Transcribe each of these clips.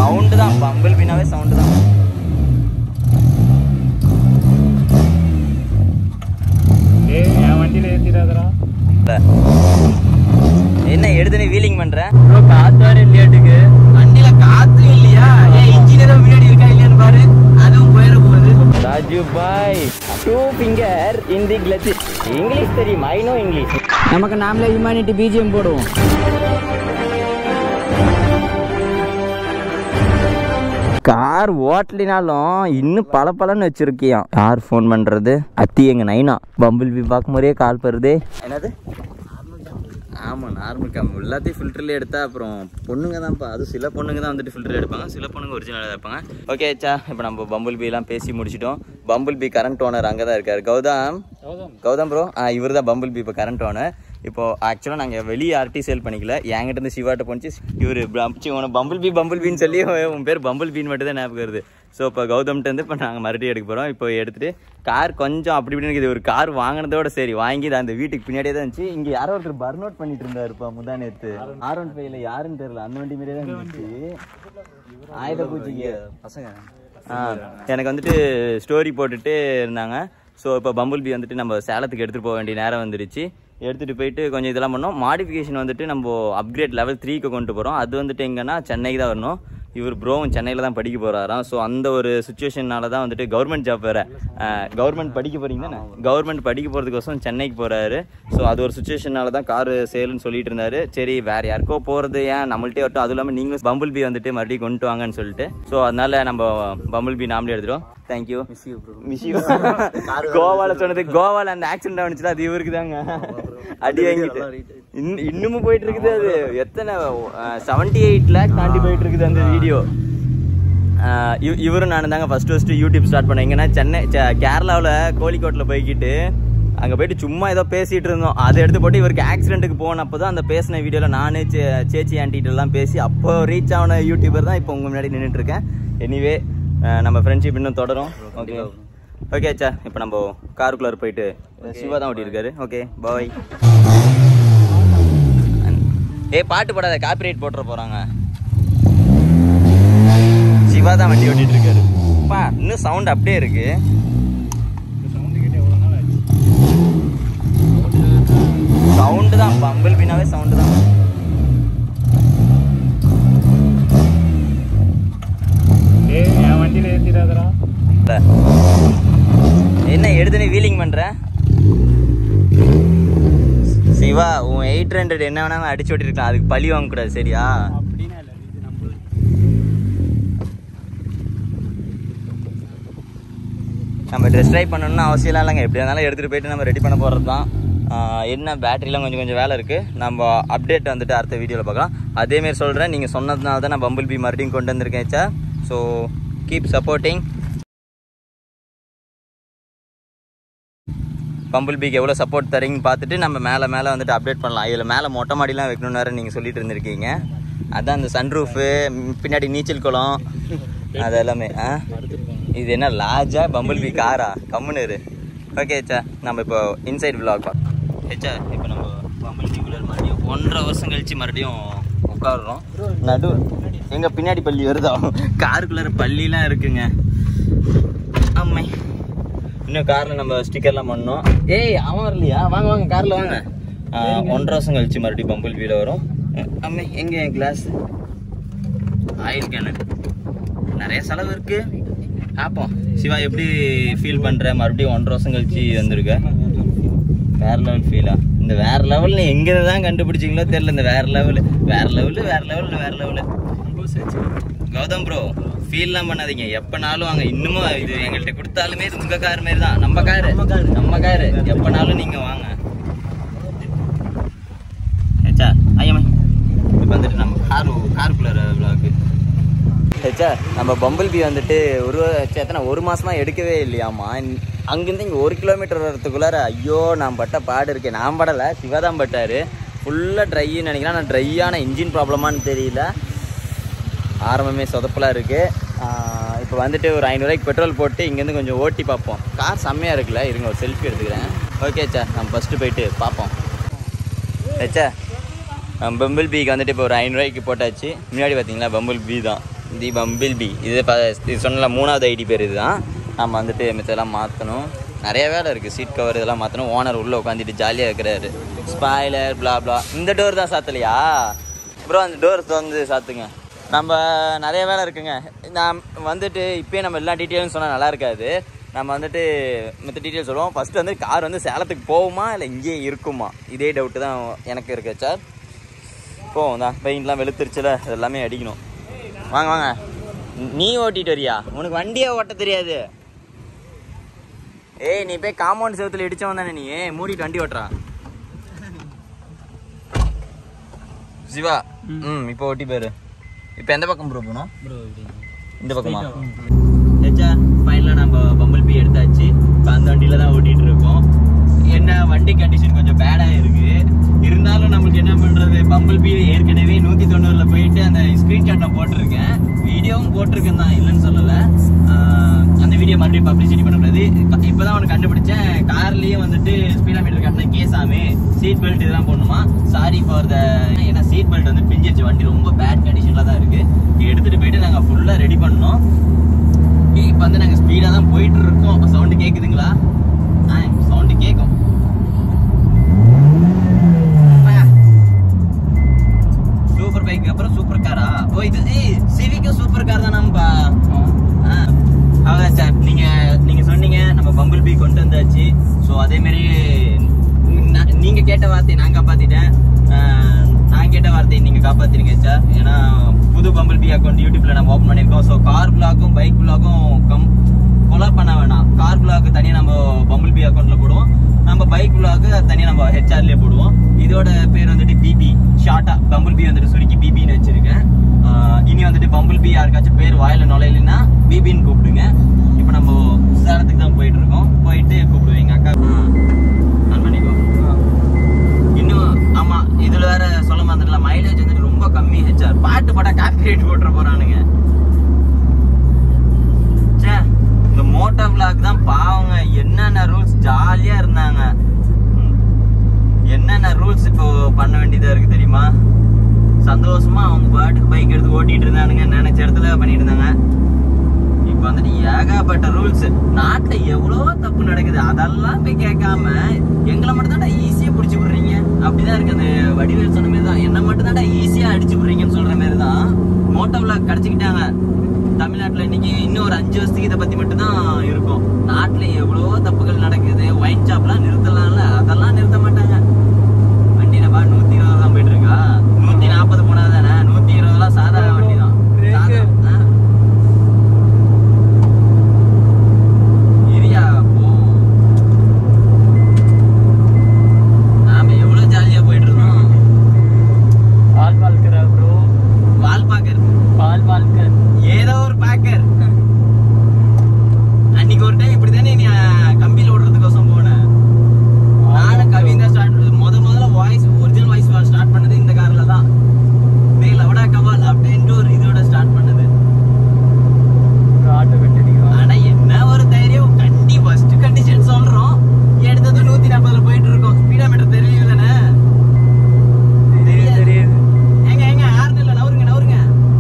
Sound தான் bumble பீனாவே sound தான் ஏய் என் வண்டியில ஏத்திடாதடா இல்ல. என்ன எடுத்து நீ வீலிங் பண்ற ப்ரோ காத்து வர இல்லையாட்டுக்கு வண்டியில காத்து இல்லையா ஏன் இன்ஜினியர் முன்னாடி இருக்கா இல்லையான்னு பாரு அதுவும் போயிட போகுது ராஜு பாய் two finger in the clutch English தெரியும் ஐ நோ இங்கிலீஷ் நமக்கு நாமளே ஹியூமானிட்டி பிஜிஎம் போடுவோம் கார் ஓட்டலினாலும் இன்னும் பல பலன்னு வச்சிருக்கியான் யார் ஃபோன் பண்றது அத்தி எங்க நைனா பம்பிள் பி பார்க்கும் போதே கால் பருதே என்னது ஆமாம் நார்மல் கேம் எல்லாத்தையும் ஃபில்டர்லேயே எடுத்தா அப்புறம் பொண்ணுங்க தான்ப்பா அது சில பொண்ணுங்க தான் வந்துட்டு ஃபில்டர் எடுப்பாங்க சில பொண்ணுங்க ஒரிஜினலாக இருப்பாங்க ஓகே சா இப்போ நம்ம பம்பிள் பீலாம் பேசி முடிச்சிட்டோம் பம்பிள் பி கரண்ட் ஓனர் அங்கே தான் இருக்கார் கௌதம் கௌதம் ப்ரோ இவர் தான் பம்பிள் பி இப்போ கரண்ட் ஓனர் இப்போ ஆக்சுவலாக நாங்கள் வெளியே யார்ட்டையும் சேல் பண்ணிக்கல என்கிட்ட இருந்து சிவாட்ட போனிச்சு இவர் உனக்கு பம்பிள் பி பம்பிள் பின்னு சொல்லி உன் பேர் பம்பிள் பின்னு மட்டும் தான் ஞாபகம் வருது ஸோ இப்போ கௌதம்கிட்ட இருந்து இப்போ நாங்கள் மறுபடியும் எடுக்க போகிறோம் இப்போ எடுத்துட்டு கார் கொஞ்சம் அப்படி இப்படி இருக்குது ஒரு கார் வாங்கினதோட சரி வாங்கி இது அந்த வீட்டுக்கு பின்னாடியே தான் இருந்துச்சு இங்கே யாரோ ஒருத்தர் பர்ன் அவுட் பண்ணிட்டு இருந்தாருப்பா முந்தா நேற்று ஆர் ஒன் ஃபைவ்ல யாருன்னு தெரியல அந்த வண்டி மாதிரியே தான் இருந்துச்சு ஆயுத பூச்சிக்கு பசங்க ஆ எனக்கு வந்துட்டு ஸ்டோரி போட்டுட்டு இருந்தாங்க ஸோ இப்போ பம்புல் பி வந்துட்டு நம்ம சேலத்துக்கு எடுத்துகிட்டு போக வேண்டிய நேரம் வந்துருச்சு எடுத்துகிட்டு போயிட்டு கொஞ்சம் இதெல்லாம் பண்ணோம் மாடிஃபிகேஷன் வந்துட்டு நம்ம அப்கிரேட் லெவல் த்ரீக்கு கொண்டு போகிறோம் அது வந்துட்டு எங்கன்னா சென்னைக்கு தான் வரணும் இவர் ப்ரோவும் சென்னையில் தான் படிக்க போகிறாராம் ஸோ அந்த ஒரு சுச்சுவேஷனால தான் வந்துட்டு கவர்மெண்ட் ஜாப் வேறு கவர்மெண்ட் படிக்க போகிறீங்க தானே கவர்மெண்ட் படிக்க போகிறதுக்கோசம் சென்னைக்கு போகிறாரு ஸோ அது ஒரு சுச்சுவேஷனால தான் காரு சேல்னு சொல்லிட்டு இருந்தாரு சரி வேறு யாருக்கோ போகிறது ஏன் நம்மள்ட்டே வரட்டும் அதுவும் இல்லாமல் நீங்களும் பம்பிள் பி வந்துட்டு மறுபடியும் கொண்டு வாங்கன்னு சொல்லிட்டு ஸோ அதனால நம்ம பம்பிள் பி நாமளே எடுத்துட்டோம் தேங்க்யூ மிஸ் யூ கோவால சொன்னது கோவால அந்த ஆக்சிடென்ட் ஆனிச்சுல அது இவருக்கு தாங்க அடி வாங்கிட்டு இன்னும் இன்னமும் போயிட்டு இருக்குது அது எத்தனை செவன்டி எயிட் லேக் தாண்டி போயிட்டு இருக்குது அந்த வீடியோ இவரும் நானும் தாங்க ஃபர்ஸ்ட் ஃபர்ஸ்ட் யூடியூப் ஸ்டார்ட் பண்ணேன் எங்கன்னா சென்னை கேரளாவில் கோழிக்கோட்டில் போய்கிட்டு அங்கே போயிட்டு சும்மா ஏதோ பேசிகிட்டு இருந்தோம் அதை எடுத்து போட்டு இவருக்கு ஆக்சிடென்ட்டுக்கு போனப்போ தான் அந்த பேசின வீடியோவில் நானே சே சேச்சி ஆண்டிகிட்ட எல்லாம் பேசி அப்போ ரீச் ஆன யூடியூபர் தான் இப்போ உங்கள் முன்னாடி நின்றுட்டு இருக்கேன் எனிவே நம்ம ஃப்ரெண்ட்ஷிப் இன்னும் தொடரும் ஓகே ஓகே அச்சா இப்போ நம்ம காருக்குள்ளார போயிட்டு சிவா தான் ஓட்டி இருக்காரு ஓகே பாய் ஏய் பாட்டு போடாத காப்பிரைட் போட்டுற போகிறாங்க சிவா தான் வண்டி ஓட்டிட்டு இருக்காரு பா இன்னும் சவுண்ட் அப்படியே இருக்கு சவுண்டு தான் பம்பிள் பின்னாவே சவுண்டு தான் ஏய் என் வண்டியில ஏத்திடாதடா இல்ல. என்ன எடுத்து நீ வீலிங் பண்ற சிவா உன் எயிட் ஹண்ட்ரட் என்ன வேணாலும் அடிச்சு ஓட்டிருக்கலாம் அதுக்கு பழி வாங்க கூடாது சரியா அப்படின்னா இல்லை இது நம்ம நம்ம ட்ரெஸ் ட்ரைவ் பண்ணணும்னு அவசியம் இல்லைங்க எப்படி இருந்தாலும் எடுத்துகிட்டு போயிட்டு நம்ம ரெடி பண்ண போகிறது தான் ஆஹ் என்ன பேட்டரிலாம் கொஞ்சம் கொஞ்சம் வேலை இருக்குது நம்ம அப்டேட் வந்துட்டு அடுத்த வீடியோவில் பார்க்கலாம் அதேமாரி சொல்கிறேன் நீங்கள் சொன்னதுனால தான் நான் பம்பிள் பி மறுபடியும் கொண்டு வந்திருக்கேன் sir so keep supporting bumble பிக்கு எவ்வளோ சப்போர்ட் தரீங்கன்னு பார்த்துட்டு நம்ம மேலே மேலே வந்துட்டு அப்டேட் பண்ணலாம் இதில் மேலே மொட்டை மாடிலாம் வைக்கணும்னு வேறு நீங்கள் சொல்லிட்டு இருந்திருக்கீங்க அதான் அந்த சன்ரூஃபு பின்னாடி நீச்சல் குளம் அது எல்லாமே ஆ இது என்ன லாஜா பம்பிள் பி காரா கம்முன்னு இரு ஓகே ஏச்சா நம்ம இப்போ இன்சைட் விலாக் பார்க்கலாம் ஏச்சா இப்போ நம்ம பம்பிள் பிக்குள்ளே மறுபடியும் ஒன்றரை வருஷம் கழிச்சு மறுபடியும் உட்காடுறோம் நடு எங்க பின்னாடி பள்ளி வருதா காருக்குள்ளார பள்ளிலாம் இருக்குங்க அம்மை இன்னும் கார்ல நம்ம ஸ்டிக்கர்லாம் பண்ணோம் ஏய் அவன் வரலையா வாங்க வாங்க கார்ல வாங்க ஆ, ஒன்றரை வருஷம் கழிச்சு மறுபடியும் பம்பிள் வீல வரும் அஹ், அம்மே எங்க என் கிளாஸ் ஆயில் கேனு நிறைய செலவு இருக்கு பார்ப்போம் சிவா எப்படி ஃபீல் பண்ற மறுபடியும் ஒன்றரை வருஷம் கழிச்சு வந்திருக்க வேற லெவல் ஃபீலா இந்த வேற லெவல் நீ எங்க தான் கண்டுபிடிச்சிங்களோ தெரியல இந்த வேற லெவல் வேற லெவல் வேற லெவல் வேற லெவல் கௌதம் ப்ரோ ஃபீல்லாம் பண்ணாதீங்க எப்பனாலும் வாங்க இன்னமும் இது எங்கள்கிட்ட கொடுத்தாலுமே இது உங்க கார் மாதிரி தான் நம்ம காரு நம்ம காரு எப்பனாலும் நீங்க வாங்க ஏச்சா ஐயம்மா இப்போ வந்துட்டு நம்ம காரு காருக்குள்ளார விளாக்கு ஏச்சா நம்ம பம்பிள் பி வந்துட்டு ஒரு ச்சே, எத்தனை ஒரு மாசமா எடுக்கவே இல்லையாமா அங்கேருந்து இங்கே ஒரு கிலோமீட்டர் வரதுக்குள்ளார ஐயோ நான் பட்ட பாடு இருக்கேன் நான் படலை சிவா தான் பட்டாரு ஃபுல்லாக ட்ரைன்னு நினைக்கிறேன் ஆனால் ட்ரையான இன்ஜின் ப்ராப்ளமான்னு தெரியல ஆரம்பமே சொதப்பலாக இருக்குது இப்போ வந்துட்டு ஒரு ஐநூறுரூவாய்க்கு பெட்ரோல் போட்டு இங்கேருந்து கொஞ்சம் ஓட்டி பார்ப்போம் கார் செம்மையாக இருக்குல்ல இருங்க ஒரு செல்ஃபி எடுத்துக்கிறேன் ஓகே சா நம்ம ஃபஸ்ட்டு போயிட்டு பார்ப்போம் ஏச்சா பம்பிள் பிக்கு வந்துட்டு இப்போ ஒரு ஐநூறுரூவாய்க்கு போட்டாச்சு முன்னாடி பார்த்தீங்களா பம்பிள் பி தான் தி பம்பிள் பி இது ப- இது சொன்னல மூணாவது ஐடி பேர் இதுதான் நம்ம வந்துட்டு மிச்சதெல்லாம் மாற்றணும் நிறைய வேலை இருக்குது சீட் கவர் இதெல்லாம் மாற்றணும் ஓனர் உள்ளே உட்காந்துட்டு ஜாலியாக இருக்கிறாரு ஸ்பாய்லர் blah blah இந்த டோர் தான் சாத்தலையா ப்ரோ அந்த டோர் வந்து சாத்துங்க நம்ம நிறைய வேலை இருக்குங்க நான் வந்துட்டு இப்போயே நம்ம எல்லா டீட்டெயிலும் சொன்னால் நல்லா இருக்காது நம்ம வந்துட்டு மற்ற டீட்டெயில் சொல்லுவோம் ஃபஸ்ட்டு வந்து கார் வந்து சேலத்துக்கு போகுமா இல்லை இங்கேயே இருக்குமா இதே டவுட்டு தான் எனக்கு இருக்கு சார் போவோம் தான் பெயிண்ட்லாம் வெளுத்துருச்சுல அது எல்லாமே அடிக்கணும் வாங்க வாங்க நீ ஓட்டிட்டு வரியா உனக்கு வண்டியே ஓட்ட தெரியாது ஏய் நீ போய் காம்பவுண்ட் செவத்துல இடிச்சவன் தானே நீ மூடிட்டு வண்டி ஓட்டுறா சிவா ம் இப்போ ஓட்டி போயிரு இப்போ எந்த பக்கம் ப்ரோ போனோம் இந்த பக்கமா ஹெச்சா ஃபைனலாக நம்ம பம்பிள் பி எடுத்தாச்சு இப்போ அந்த வண்டியில தான் ஓட்டிட்டு இருக்கோம் என்ன வண்டி கண்டிஷன் கொஞ்சம் பேடாக இருக்கு இருந்தாலும் நம்மளுக்கு என்ன பண்றது பம்பிள் பி ஏற்கனவே நூத்தி தொண்ணூறுல போயிட்டு அந்த ஸ்கிரீன்ஷாட் நான் போட்டிருக்கேன் வீடியோவும் போட்டிருக்கேன் தான் இல்லைன்னு சொல்லல ஆஹ் அந்த வீடியோ மறுபடியும் பப்ளிசிட்டி பண்ணக்கூடாது இப்ப- இப்பதான் அவனுக்கு கண்டுபிடிச்சேன் கார்லயே வந்துட்டு ஸ்பீடா மீட்டர் கட்டின கேசாமே சீட் பெல்ட் இதெல்லாம் போடணுமா சாரி ஃபார் த ஏன்னா சீட் பெல்ட் வந்து பிஞ்சிருச்சு வண்டி ரொம்ப பேட் கண்டிஷன்ல தான் இருக்கு எடுத்துட்டு போயிட்டு நாங்க ஃபுல்லா ரெடி பண்ணோம் இப்போ வந்து நாங்க ஸ்பீடா தான் போயிட்டு இருக்கோம் சவுண்ட் கேக்குதுங்களா சவுண்ட் கேக்கும் சூப்பர் பைக் அப்புறம் சூப்பர் காரா ஓ இது ஏய் சிவிக்கும் சூப்பர் கார் தான் நம்பா அவ்வளோதான் சார் நீங்க நீங்க சொன்னீங்க நம்ம பம்பிள் பி கொண்டு வந்தாச்சு ஸோ அதே மாதிரி நா- நீங்க கேட்ட வார்த்தையை நான் காப்பாத்திட்டேன் ஆஹ், நான் கேட்ட வார்த்தையை நீங்க காப்பாத்திருங்க சார் ஏன்னா புது பம்பிள் பி அக்கௌண்ட் யூடியூப்ல நம்ம ஓப்பன் பண்ணிருக்கோம் ஸோ கார் பிளாக்கும் பைக் பிளாக்கும் கம் கொலா பண்ண வேணாம் கார் பிளாக் தனியாக நம்ம பம்பிள் பி அக்கௌண்ட்ல போடுவோம் நம்ம பைக் பிளாக் தனியாக நம்ம ஹெச்ஆர்லேயே போடுவோம் இதோட பேர் வந்துட்டு பிபி ஷார்ட்டா பம்பிள் பி வந்துட்டு சுருக்கி பிபின்னு வச்சிருக்கேன் ஆஹ் இனி வந்துட்டு பம்பிள் பி யாருக்காச்சும் பேர் வாயில நுழையலைன்னா பிபின்னு கூப்பிடுங்க இப்போ நம்ம சேலத்துக்கு தான் போயிட்டு இருக்கோம் போயிட்டு கூப்பிடுவேன் எங்க அக்கா ஆன் பண்ணிக்கோ இன்னும் ஆமா இதுல வேற சொல்ல மறந்துடலாம் மைலேஜ் வந்துட்டு ரொம்ப கம்மி ஹெச்ஆர் பாட்டு பாட்டா காப்பி ரேட் போட்டுற போறானுங்க ச்சே, இந்த மோட்டோ விளாக் தான் பாவங்க என்னென்ன ரூல்ஸ் ஜாலியா இருந்தாங்க ம். என்னென்ன ரூல்ஸ் இப்போ பண்ண வேண்டியதா இருக்கு தெரியுமா சந்தோஷமா அவங்க பாட்டுக்கு பைக் எடுத்து ஓட்டிட்டு இருந்தானுங்க நினைச்ச இடத்துல பண்ணிட்டு இருந்தாங்க இப்போ வந்துட்டு ஏகப்பட்ட ரூல்ஸ் நாட்டுல எவ்வளவோ தப்பு நடக்குது அதெல்லாம் போய் கேட்காம எங்களை மட்டும் தான் ஈஸியா பிடிச்சி விடுறீங்க அப்படிதான் இருக்கு அந்த வடிவேல் சொன்ன மாதிரி தான் என்ன மட்டும் தான் ஈஸியா அடிச்சு விடுறீங்கன்னு சொல்ற மாதிரி தான் மோட்டோ விளாக் கிடைச்சிக்கிட்டாங்க தமிழ்நாட்டுல இன்னைக்கு இன்னும் ஒரு அஞ்சு வருஷத்துக்கு இதை பத்தி மட்டும் தான் இருக்கும் நாட்டுல எவ்வளவோ தப்புகள் நடக்குது ஒயின் ஷாப்லாம் நிறுத்தலாம்ல அதெல்லாம் நிறுத்த மாட்டாங்க வண்டி நம்ம நூத்தி இருபது தான் போயிட்டு இருக்கா நூத்தி நாற்பது போனா தானே நூத்தி இருபதுலாம் சாதாரண வண்டி தான் சாதா- ஆ. இரியா போ நாம எவ்வளவு ஜாலியா போயிட்டு இருக்கோம் பால் பால்கரா ப்ரோ வால் பாக்கர் பால் பால்கர் ஏதோ ஒரு பாக்கர் அன்னைக்கு ஒரு டைம் இப்படிதானே நீ அஹ், கம்பியில ஓடுறதுக்கோசம் போனேன் நானும் கவின் தான் ஸ்டார்ட் முத முதல்ல வாய்ஸ் ஒரிஜினல் வாய்ஸ் ஸ்டார்ட் பண்ணது இந்த கார்ல தான் டேய் லவடா கவால் அப்படின்ட்டு ஒரு இதோட ஸ்டார்ட் பண்ணது ஆட்டோ வெட்டடிக்கா ஆனா என்ன ஒரு தைரியம் கண்டி ஃபர்ஸ்ட் கண்டிஷன் சொல்றோம் எடுத்தது நூத்தி நாற்பதுல போயிட்டு இருக்கோம் ஸ்பீடாமீட்டர் தெரியும் தானே தெரியுது தெரியுது ஏங்க ஏங்க யாருன்னு இல்ல நவருங்க நவருங்க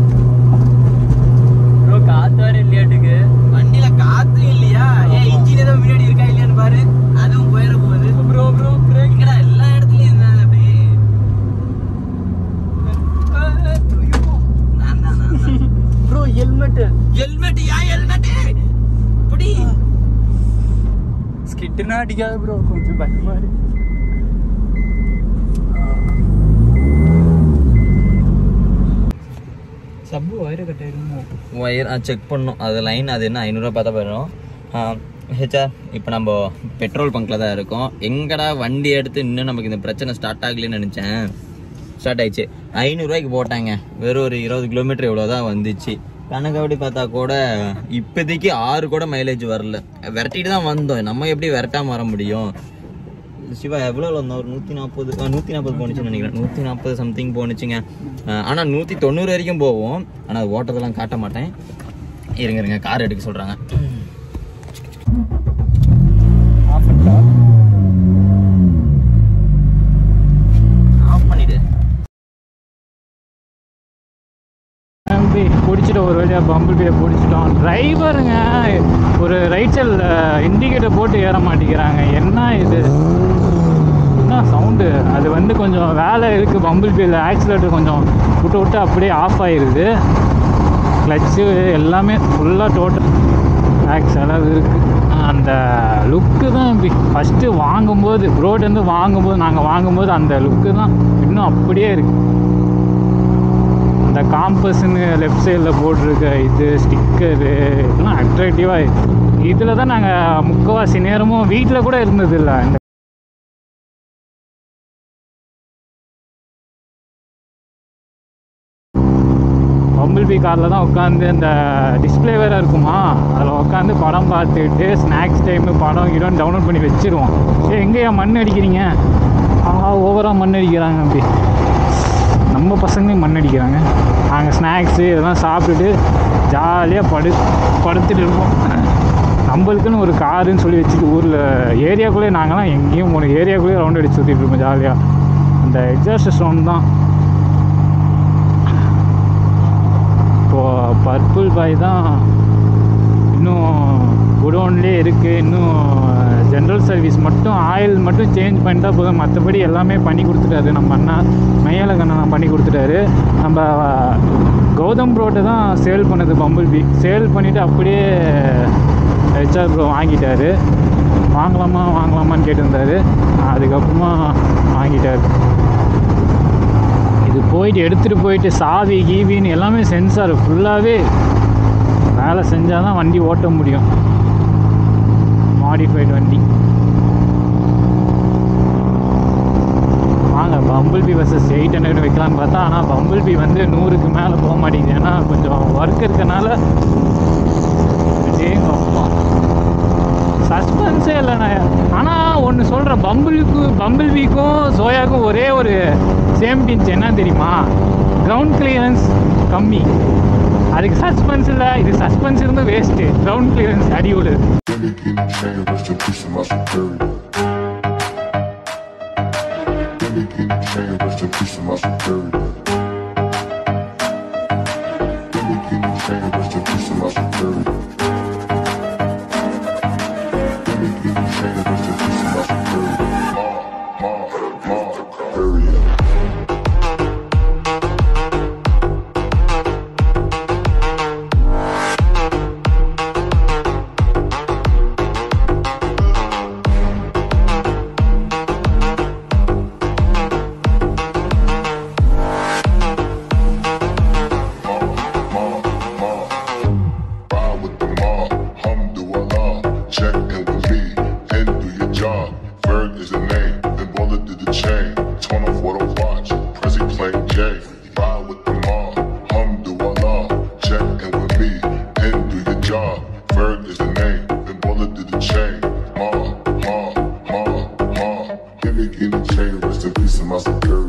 ப்ரோ காத்து வேற இல்லையாட்டுக்கு வண்டியில காத்து இல்லையா ஏன் இன்ஜின் ஏதோ முன்னாடி இருக்கா இல்லையான்னு பாரு அதுவும் போயிட போகுது ப்ரோ ப்ரோ எங்கடா எல்லா இடத்துலயும் இருந்தாங்க அப்படியே நான் தான் நான் தான் ப்ரோ ஹெல்மெட் ஹெல்மெட் யா ஹெல்மெட் புடி ஸ்கிட்டுனா அடிக்காது ப்ரோ கொஞ்சம் பயமா இருக்கு சப்பு வயிறு கட்டாயிருமோ ஒயர் செக் பண்ணோம் அது லைன் அது என்ன ஐநூறுரூவா பார்த்தா போயிடும் ஹெச்ஆர் இப்போ நம்ம பெட்ரோல் பங்க்கில் தான் இருக்கோம் எங்கடா வண்டி எடுத்து இன்னும் நமக்கு இந்த பிரச்சனை ஸ்டார்ட் ஆகலன்னு நினச்சேன் ஸ்டார்ட் ஆயிடுச்சு ஐநூறுரூவாய்க்கு போட்டாங்க வெறும் ஒரு இருபது கிலோமீட்டர் இவ்வளோ தான் வந்துச்சு கணக்காப்படி பார்த்தா கூட இப்போதைக்கு ஆறு கூட மைலேஜ் வரல விரட்டிட்டு தான் வந்தோம் நம்ம எப்படி விரட்டாம வர முடியும் சிவா எவ்வளோ வந்தோம் ஒரு நூற்றி நாற்பது நூற்றி நாற்பது போணுச்சுன்னு நினைக்கிறேன் நூற்றி நாற்பது சம்திங் போணுச்சுங்க ஆனால் நூற்றி தொண்ணூறு வரைக்கும் போவோம் ஆனால் அது ஓட்டத்தெல்லாம் காட்ட மாட்டேன் இருங்க இருங்க கார் எடுக்க சொல்கிறாங்க ஆஃப் பண்ணிட்டா ஆஃப் பண்ணிடு பி பிடிச்சிட்டு ஒரு வழியாக பம்பிள் பியை பிடிச்சிட்டோம் டிரைவருங்க ஒரு ரைட் சைடில் இண்டிகேட்டர் போட்டு ஏற மாட்டேங்கிறாங்க என்ன இது என்ன சவுண்டு அது வந்து கொஞ்சம் வேலை இருக்குது பம்பிள் பியில் ஆக்சிலேட்டர் கொஞ்சம் விட்டு விட்டு அப்படியே ஆஃப் ஆயிடுது கிளச்சு எல்லாமே ஃபுல்லாக டோட்டல் பேக் செலவு இருக்குது அந்த லுக்கு தான் ஃபஸ்ட்டு வாங்கும்போது ரோடு வந்து வாங்கும்போது நாங்கள் வாங்கும்போது அந்த லுக்கு தான் இன்னும் அப்படியே இருக்குது அந்த காம்பஸ்ன்னு லெஃப்ட் சைடில் போட்டிருக்க இது ஸ்டிக்கரு இதெல்லாம் அட்ராக்டிவாக இருக்குது இதில் தான் நாங்கள் முக்கால்வாசி நேரமும் வீட்டில் கூட இருந்ததில்லை இந்த பம்பிள் பி காரில் தான் உட்காந்து இந்த டிஸ்பிளே வேறு இருக்குமா அதில் உட்காந்து படம் பார்த்துட்டு ஸ்நாக்ஸ் டைமு படம் ஹீரோன் டவுன்லோட் பண்ணி வச்சிருவோம் சரி எங்கேயா மண் அடிக்கிறீங்க ஆ ஓவராக மண் அடிக்கிறாங்க அப்படி நம்ம பசங்களையும் மண் அடிக்கிறாங்க நாங்கள் ஸ்நாக்ஸு இதெல்லாம் சாப்பிட்டுட்டு ஜாலியாக படு படுத்துட்டு இருப்போம் நம்மளுக்குன்னு ஒரு காருன்னு சொல்லி வச்சுட்டு ஊரில் ஏரியாக்குள்ளேயே நாங்களாம் எங்கேயும் போகணும் ஏரியாக்குள்ளேயே ரவுண்ட் அடிச்சு சுற்றிட்டு இருப்போம் ஜாலியாக அந்த எக்ஸாஸ்ட் சவுண்ட் தான் இப்போது பர்பிள் பாய் தான் இன்னும் குடோன்லேயே இருக்குது இன்னும் ஜென்ரல் சர்வீஸ் மட்டும் ஆயில் மட்டும் சேஞ்ச் பண்ணிட்டா போதும் மற்றபடி எல்லாமே பண்ணி கொடுத்துட்டாரு நம்ம அண்ணா மையால கண்ணன் பண்ணி கொடுத்துட்டாரு நம்ம கௌதம் ப்ரோட்டை தான் சேல் பண்ணது பம்பிள் பி சேல் பண்ணிவிட்டு அப்படியே ஹெச்ஆர் ப்ரோ வாங்கிட்டாரு வாங்கலாமா வாங்கலாமான்னு கேட்டிருந்தாரு அதுக்கப்புறமா வாங்கிட்டாரு இது போயிட்டு எடுத்துகிட்டு போயிட்டு சாவி கீவின்னு எல்லாமே சென்சார் ஃபுல்லாகவே வேலை செஞ்சால் தான் வண்டி ஓட்ட முடியும் மாடிஃபைடு வண்டி வாங்க bumble bee versus eight hundred வைக்கலான்னு பார்த்தா ஆனால் பம்பிள் பி வந்து நூறுக்கு மேலே போக மாட்டேங்குது ஏன்னா கொஞ்சம் ஒர்க் இருக்கனால அப்பா சஸ்பென்ஸே இல்லைண்ணா ஆனால் ஒன்று சொல்கிறேன் பம்பிளுக்கு பம்பிள் பிக்கும் சோயாக்கும் ஒரே ஒரு சேம் பிஞ்ச் என்ன தெரியுமா கிரவுண்ட் கிளியரன்ஸ் கம்மி அதுக்கு சஸ்பென்ஸ் இல்லை இது சஸ்பென்ஸ் இருந்து வேஸ்ட்டு கிரவுண்ட் கிளியரன்ஸ் அடி விடுது Let me get a chain, rest in peace to my security. Let me get a chain, rest in peace to my security. Let me get a chain, rest in peace to my security. Ma, ma, ma, area. Ride with the mob, alhamdulillah. Check in with me and do your job. Ferg is the name, then bullet did the chain. Torn off what I watch, Prezi playing J. Ride with the mob, alhamdulillah. Check in with me and do your job. Ferg is the name, then bullet did the chain. Ma, ma, ma, ma. Give me, give me chain, rest in peace of my security.